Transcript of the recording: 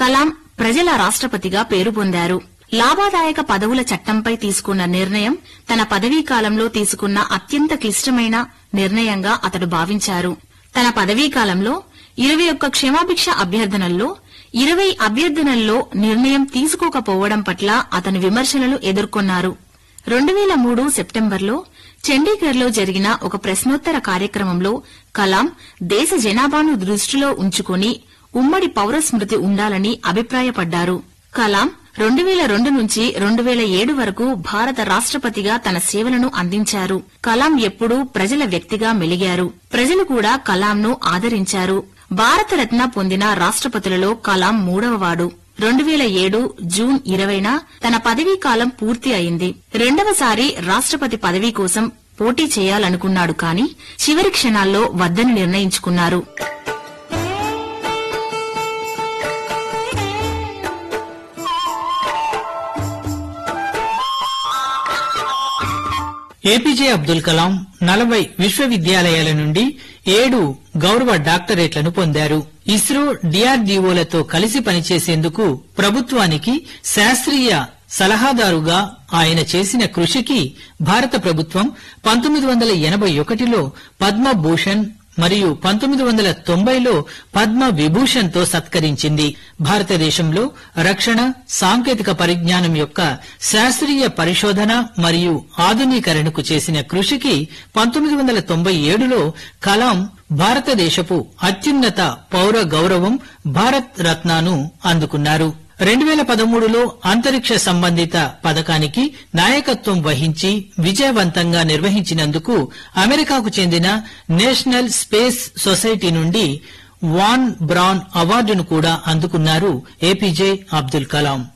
కలాం ప్రజల రాష్ట్రపతిగా పేరు పొందారు లాభదాయక పదవుల చట్టంపై తీసుకున్న నిర్ణయం తన పదవీ కాలంలో తీసుకున్న అత్యంత క్లిష్టమైన నిర్ణయంగా అతడు భావించారు తన పదవీ కాలంలో ఇరవై ఒక్క క్షమాభిక్ష అభ్యర్థనల్లో ఇరవై అభ్యర్థనల్లో నిర్ణయం తీసుకోకపోవడం పట్ల అతను విమర్శలను ఎదుర్కొన్నారు రెండు వేల మూడు సెప్టెంబర్లో చండీగఢ్లో జరిగిన ఒక ప్రశ్నోత్తర కార్యక్రమంలో కలాం దేశ జనాభాను దృష్టిలో ఉంచుకుని ఉమ్మడి పౌర స్మృతి ఉండాలని అభిప్రాయపడ్డారు కలాం రెండు వేల రెండు నుంచి రెండు వేల ఏడు వరకు భారత రాష్ట్రపతిగా తన సేవలను అందించారు కలాం ఎప్పుడూ ప్రజల వ్యక్తిగా మెలిగారు ప్రజలు కూడా కలాంను ఆదరించారు భారతరత్న పొందిన రాష్ట్రపతులలో కలాం మూడవవాడు రెండు వేల ఏడు జూన్ ఇరవైన తన పదవీ కాలం పూర్తి అయింది రెండవసారి రాష్ట్రపతి పదవీ కోసం పోటీ చేయాలనుకున్నాడు కానీ చివరి క్షణాల్లో వద్దని నిర్ణయించుకున్నారు ఏపీజే అబ్దుల్ కలాం నలభై విశ్వవిద్యాలయాల నుండి ఏడు గౌరవ డాక్టరేట్లను పొందారు ఇస్రో డిఆర్డీఓలతో కలిసి పనిచేసేందుకు ప్రభుత్వానికి శాస్త్రీయ సలహాదారుగా ఆయన చేసిన కృషికి భారత ప్రభుత్వం పంతొమ్మిది వందల ఎనభై ఒకటిలో పద్మభూషణ్ మరియు పంతొమ్మిది వందల తొంభైలో పద్మ విభూషణ్తో సత్కరించింది భారతదేశంలో రక్షణ సాంకేతిక పరిజ్ఞానం యొక్క శాస్త్రీయ పరిశోధన మరియు ఆధునీకరణకు చేసిన కృషికి పంతొమ్మిది వందల తొంభై ఏడులో కలాం భారతదేశపు అత్యున్నత పౌర గౌరవం భారత్ రత్నాను అందుకున్నారు రెండు వేల పదమూడులో అంతరిక్ష సంబంధిత పథకానికి నాయకత్వం వహించి విజయవంతంగా నిర్వహించినందుకు అమెరికాకు చెందిన నేషనల్ స్పేస్ సొసైటీ నుండి వాన్ బ్రౌన్ అవార్డును కూడా అందుకున్నారు ఏపీజే అబ్దుల్ కలాం